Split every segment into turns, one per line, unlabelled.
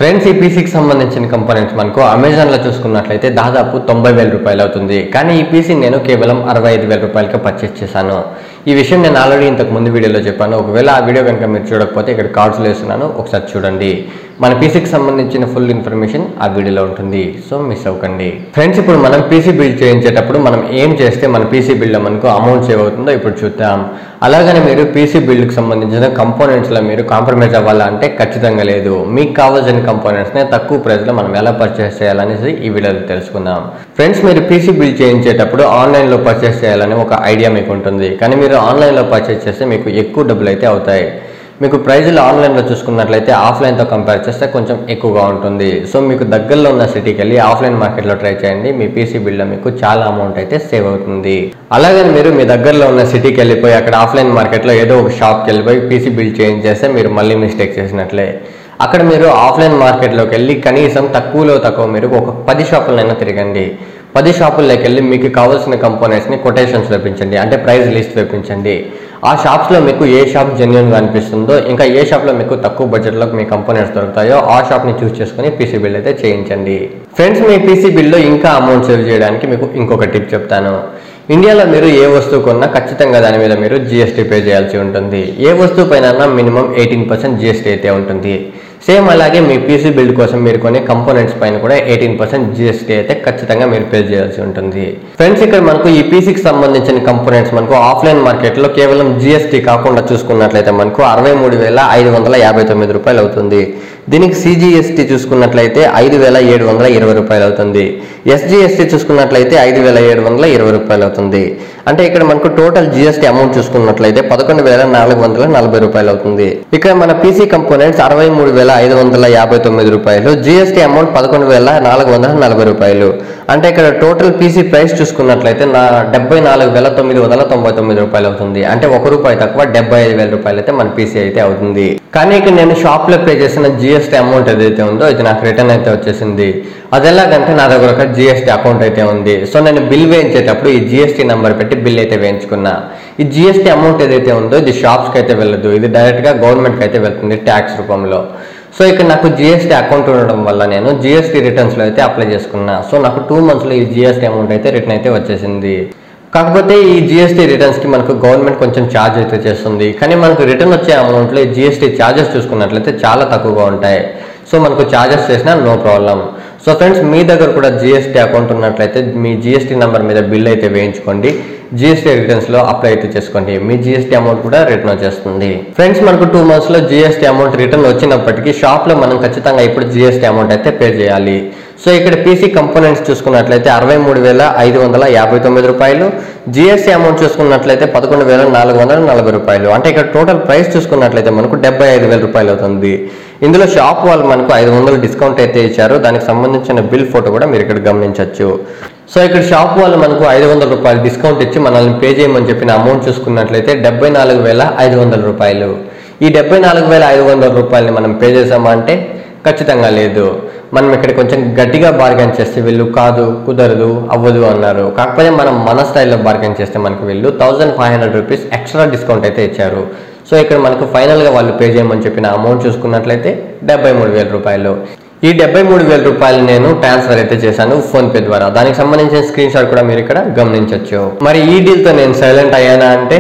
friends ఈ పీసీకి సంబంధించిన components మనకు అమెజాన్లో చూసుకున్నట్లయితే దాదాపు తొంభై వేల రూపాయలు అవుతుంది కానీ ఈ పీసీ నేను కేవలం అరవై ఐదు వేల రూపాయలకి పర్చేస్ చేశాను ఈ విషయం నేను ఆల్రెడీ ఇంతకు ముందు వీడియోలో చెప్పాను ఒకవేళ ఆ వీడియో కనుక మీరు చూడకపోతే ఇక్కడ కార్డ్స్లో వేస్తున్నాను ఒకసారి చూడండి మన పీసీకి సంబంధించిన ఫుల్ ఇన్ఫర్మేషన్ ఆ వీడియోలో ఉంటుంది సో మిస్ అవ్వకండి ఫ్రెండ్స్ ఇప్పుడు మనం పీసీ బిల్డ్ చేయించేటప్పుడు మనం ఏం చేస్తే మన పీసీ బిల్డ్లో మనకు అమౌంట్ సేవ్ అవుతుందో ఇప్పుడు చూద్దాం అలాగని మీరు పీసీ బిల్డ్కి సంబంధించిన కంపోనెంట్స్లో మీరు కాంప్రమైజ్ అవ్వాలా అంటే ఖచ్చితంగా లేదు మీకు కావాల్సిన కంపోనెంట్స్ని తక్కువ ప్రైస్లో మనం ఎలా పర్చేస్ చేయాలనేసి ఈ వీడియోలో తెలుసుకుందాం ఫ్రెండ్స్ మీరు పీసీ బిల్డ్ చేయించేటప్పుడు ఆన్లైన్లో పర్చేస్ చేయాలని ఒక ఐడియా మీకు ఉంటుంది కానీ మీరు ఆన్లైన్లో పర్చేస్ చేస్తే మీకు ఎక్కువ డబ్బులు అయితే అవుతాయి మీకు ప్రైజులు ఆన్లైన్లో చూసుకున్నట్లయితే ఆఫ్లైన్తో కంపేర్ చేస్తే కొంచెం ఎక్కువగా ఉంటుంది సో మీకు దగ్గరలో ఉన్న సిటీకి వెళ్ళి ఆఫ్లైన్ మార్కెట్లో ట్రై చేయండి మీ పీసీ బిల్లో మీకు చాలా అమౌంట్ అయితే సేవ్ అవుతుంది అలాగే మీరు మీ దగ్గరలో ఉన్న సిటీకి వెళ్ళిపోయి అక్కడ ఆఫ్లైన్ మార్కెట్లో ఏదో ఒక షాప్కి వెళ్ళిపోయి పీసీ బిల్ చేంజ్ చేస్తే మీరు మళ్ళీ మిస్టేక్ చేసినట్లే అక్కడ మీరు ఆఫ్లైన్ మార్కెట్లోకి వెళ్ళి కనీసం తక్కువలో తక్కువ మీరు ఒక పది షాపులనైనా తిరగండి పది షాపుల్లోకి వెళ్ళి మీకు కావాల్సిన కంపోనెంట్స్ని కొటేషన్స్ వేపించండి అంటే ప్రైస్ లిస్ట్ వేపించండి ఆ షాప్స్లో మీకు ఏ షాప్ జెన్యున్గా అనిపిస్తుందో ఇంకా ఏ షాప్లో మీకు తక్కువ బడ్జెట్లో మీ కంపోనెంట్స్ దొరుకుతాయో ఆ షాప్ని చూస్ చేసుకుని పీసీ బిల్ అయితే చేయించండి ఫ్రెండ్స్ మీ పీసీ బిల్లో ఇంకా అమౌంట్ సేవ్ చేయడానికి మీకు ఇంకొక టిప్ చెప్తాను ఇండియాలో మీరు ఏ వస్తువు కొన్నా ఖచ్చితంగా దాని మీద మీరు జిఎస్టీ పే చేయాల్సి ఉంటుంది ఏ వస్తువు పైన మినిమం ఎయిటీన్ పర్సెంట్ జిఎస్టీ అయితే ఉంటుంది సేమ్ అలాగే మీ పీసీ బిల్డ్ కోసం మీరు కొనే కంపోనెంట్స్ పైన కూడా ఎయిటీన్ పర్సెంట్ జిఎస్టీ అయితే ఖచ్చితంగా మీరు పే చేయాల్సి ఉంటుంది ఫ్రెండ్స్ ఇక్కడ మనకు ఈ పీసీకి సంబంధించిన కంపోనెంట్స్ మనకు ఆఫ్లైన్ మార్కెట్లో కేవలం జిఎస్టీ కాకుండా చూసుకున్నట్లయితే మనకు అరవై మూడు వేల ఐదు వందల యాభై తొమ్మిది రూపాయలు అవుతుంది దీనికి సిజిఎస్టీ చూసుకున్నట్లయితే ఐదు వేల ఏడు వందల ఇరవై రూపాయలు అవుతుంది ఎస్జిఎస్టీ చూసుకున్నట్లయితే ఐదు వేల ఏడు వందల ఇరవై రూపాయలు అవుతుంది అంటే ఇక్కడ మనకు టోటల్ జిఎస్టీ అమౌంట్ చూసుకున్నట్లయితే పదకొండు వేల నాలుగు వందల నలభై రూపాయలు అవుతుంది ఇక్కడ మన పీసీ కంపోనెంట్స్ అరవై మూడు వేల ఐదు వందల యాభై తొమ్మిది రూపాయలు జిఎస్టీ అమౌంట్ పదకొండు వేల నాలుగు వందల నలభై రూపాయలు అంటే ఇక్కడ టోటల్ పీసీ ప్రైస్ చూసుకున్నట్లయితే నా డెబ్బై నాలుగు వేల తొమ్మిది వందల తొంభై తొమ్మిది రూపాయలు అవుతుంది అంటే ఒక రూపాయి తక్కువ డెబ్బై ఐదు వేల రూపాయలు అయితే మన పీసీ అయితే అవుతుంది కానీ ఇక్కడ నేను షాప్ లో పే చేసిన జిఎస్టీ అమౌంట్ ఏదైతే ఉందో ఇది నాకు రిటర్న్ అయితే వచ్చేసింది అది ఎలాగంటే నా దగ్గర ఒక జిఎస్టీ అకౌంట్ అయితే ఉంది సో నేను బిల్ వేయించేటప్పుడు ఈ జిఎస్టీ నెంబర్ పెట్టి బిల్ అయితే వేయించుకున్నా ఈ జిఎస్టీ అమౌంట్ ఏదైతే ఉందో ఇది షాప్స్కి అయితే వెళ్ళదు ఇది డైరెక్ట్గా గవర్నమెంట్కి అయితే వెళ్తుంది ట్యాక్స్ రూపంలో సో ఇక్కడ నాకు జిఎస్టీ అకౌంట్ ఉండడం వల్ల నేను జిఎస్టీ రిటర్న్స్లో అయితే అప్లై చేసుకున్నా సో నాకు టూ మంత్స్లో ఈ జిఎస్టీ అమౌంట్ అయితే రిటర్న్ అయితే వచ్చేసింది కాకపోతే ఈ జిఎస్టీ రిటర్న్స్కి మనకు గవర్నమెంట్ కొంచెం ఛార్జ్ అయితే చేస్తుంది కానీ మనకు రిటర్న్ వచ్చే అమౌంట్లో ఈ జిఎస్టీ ఛార్జెస్ చూసుకున్నట్లయితే చాలా తక్కువగా ఉంటాయి సో మనకు ఛార్జెస్ చేసినా నో ప్రాబ్లం సో ఫ్రెండ్స్ మీ దగ్గర కూడా జిఎస్టీ అకౌంట్ ఉన్నట్లయితే మీ జిఎస్టీ నెంబర్ మీద బిల్ అయితే వేయించుకోండి జిఎస్టీ రిటర్న్స్లో అప్లై అయితే చేసుకోండి మీ జిఎస్టీ అమౌంట్ కూడా రిటర్న్ వచ్చేస్తుంది ఫ్రెండ్స్ మనకు టూ మంత్స్లో జిఎస్టీ అమౌంట్ రిటర్న్ వచ్చినప్పటికీ షాప్లో మనం ఖచ్చితంగా ఇప్పుడు జిఎస్టీ అమౌంట్ అయితే పే చేయాలి సో ఇక్కడ పీసీ కంపోనెంట్స్ చూసుకున్నట్లయితే అరవై మూడు వేల ఐదు వందల యాభై తొమ్మిది రూపాయలు జిఎస్టీ అమౌంట్ చూసుకున్నట్లయితే పదకొండు వేల నాలుగు వందల నలభై రూపాయలు అంటే ఇక్కడ టోటల్ ప్రైస్ చూసుకున్నట్లయితే మనకు డెబ్బై ఐదు వేల రూపాయలు అవుతుంది ఇందులో షాప్ వాళ్ళు మనకు ఐదు వందలు డిస్కౌంట్ అయితే ఇచ్చారు దానికి సంబంధించిన బిల్ ఫోటో కూడా మీరు ఇక్కడ గమనించవచ్చు సో ఇక్కడ షాప్ వాళ్ళు మనకు ఐదు వందల రూపాయలు డిస్కౌంట్ ఇచ్చి మనల్ని పే చేయమని చెప్పిన అమౌంట్ చూసుకున్నట్లయితే డెబ్బై నాలుగు వేల ఐదు వందల రూపాయలు ఈ డెబ్బై నాలుగు వేల ఐదు వందల రూపాయలని మనం పే చేసామా అంటే ఖచ్చితంగా లేదు మనం ఇక్కడ కొంచెం గట్టిగా బార్గెన్ చేస్తే వీళ్ళు కాదు కుదరదు అవ్వదు అన్నారు కాకపోతే మనం మన స్టైల్లో బార్గెన్ చేస్తే మనకు వీళ్ళు thousand five hundred rupees extra discount అయితే ఇచ్చారు సో ఇక్కడ మనకు ఫైనల్గా వాళ్ళు పే చేయమని చెప్పిన అమౌంట్ చూసుకున్నట్లయితే డెబ్బై మూడు వేల రూపాయలు ఈ డెబ్బై మూడు వేల రూపాయలు నేను ట్రాన్స్ఫర్ అయితే చేశాను ఫోన్ పే ద్వారా దానికి సంబంధించిన స్క్రీన్ షాట్ కూడా మీరు ఇక్కడ గమనించవచ్చు మరి ఈ డీల్తో నేను సైలెంట్ అయ్యానా అంటే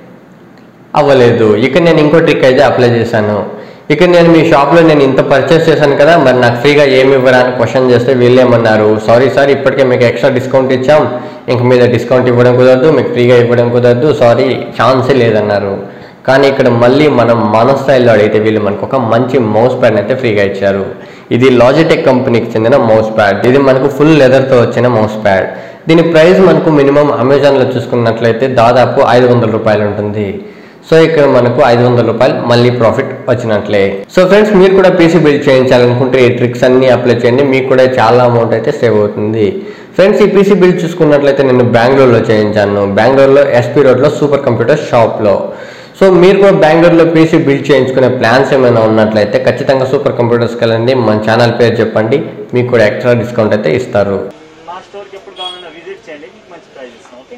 అవ్వలేదు ఇక నేను ఇంకో ట్రిక్ అయితే అప్లై చేశాను ఇక నేను మీ షాప్లో నేను ఇంత పర్చేస్ చేశాను కదా మరి నాకు ఫ్రీగా ఏమి ఇవ్వరా అని క్వశ్చన్ చేస్తే వీళ్ళేమన్నారు సారీ సార్ ఇప్పటికే మీకు ఎక్స్ట్రా డిస్కౌంట్ ఇచ్చాం ఇంక మీద డిస్కౌంట్ ఇవ్వడం కుదరదు మీకు ఫ్రీగా ఇవ్వడం కుదరదు సారీ ఛాన్సే లేదన్నారు కానీ ఇక్కడ మళ్ళీ మనం మన స్టైల్లో అడిగితే వీళ్ళు మనకు ఒక మంచి మౌస్ ప్యాడ్ అయితే ఫ్రీగా ఇచ్చారు ఇది లాజిటెక్ కంపెనీకి చెందిన మౌస్ ప్యాడ్ ఇది మనకు ఫుల్ లెదర్తో వచ్చిన మౌస్ ప్యాడ్ దీని ప్రైస్ మనకు మినిమం అమెజాన్లో చూసుకున్నట్లయితే దాదాపు ఐదు వందల రూపాయలు ఉంటుంది సో ఇక్కడ మనకు ఐదు వందల రూపాయలు మళ్ళీ ప్రాఫిట్ వచ్చినట్లే సో ఫ్రెండ్స్ మీరు కూడా పీసీ బిల్డ్ చేయించాలనుకుంటే ఈ ట్రిక్స్ అన్ని అప్లై చేయండి మీకు కూడా చాలా అమౌంట్ అయితే సేవ్ అవుతుంది ఫ్రెండ్స్ ఈ పీసీ బిల్డ్ చూసుకున్నట్లయితే నేను బెంగళూరులో చేయించాను బెంగళూరులో ఎస్పీ రోడ్లో సూపర్ కంప్యూటర్ షాప్లో సో మీరు కూడా బెంగళూరులో పీసీ బిల్డ్ చేయించుకునే ప్లాన్స్ ఏమైనా ఉన్నట్లయితే ఖచ్చితంగా సూపర్ కంప్యూటర్స్కి వెళ్ళండి మన ఛానల్ పేరు చెప్పండి మీకు కూడా ఎక్స్ట్రా డిస్కౌంట్ అయితే ఇస్తారు
మా స్టోర్కి ఎప్పుడు కావాలన్నా విజిట్ చేయండి మీకు మంచి ప్రైస్ ఇస్తాం ఓకే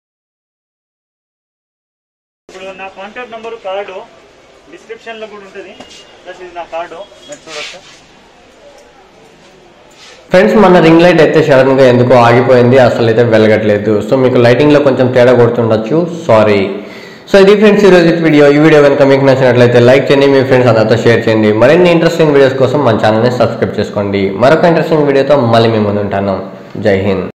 ఇప్పుడు నా కాంటాక్ట్ నెంబర్ కార్డు డిస్క్రిప్షన్లో కూడా ఉంటుంది ప్లస్ ఇది నా కార్డు మీరు చూడొచ్చు
ఫ్రెండ్స్ మన రింగ్ లైట్ అయితే సడన్ గా ఎందుకో ఆగిపోయింది అసలు అయితే వెలగట్లేదు సో మీకు లైటింగ్ లో కొంచెం తేడా కొడుతుండొచ్చు సారీ సో ఇది ఫ్రెండ్స్ ఈరోజు వీడియో ఈ వీడియో కనుక మీకు నచ్చినట్లయితే లైక్ చేయండి మీ ఫ్రెండ్స్ అందరితో షేర్ చేయండి మరిన్ని ఇంట్రెస్టింగ్ వీడియోస్ కోసం మన ఛానల్ని సబ్స్క్రైబ్ చేసుకోండి మరొక ఇంట్రెస్టింగ్ వీడియోతో మళ్ళీ మీ ముందు ఉంటాను జై హింద్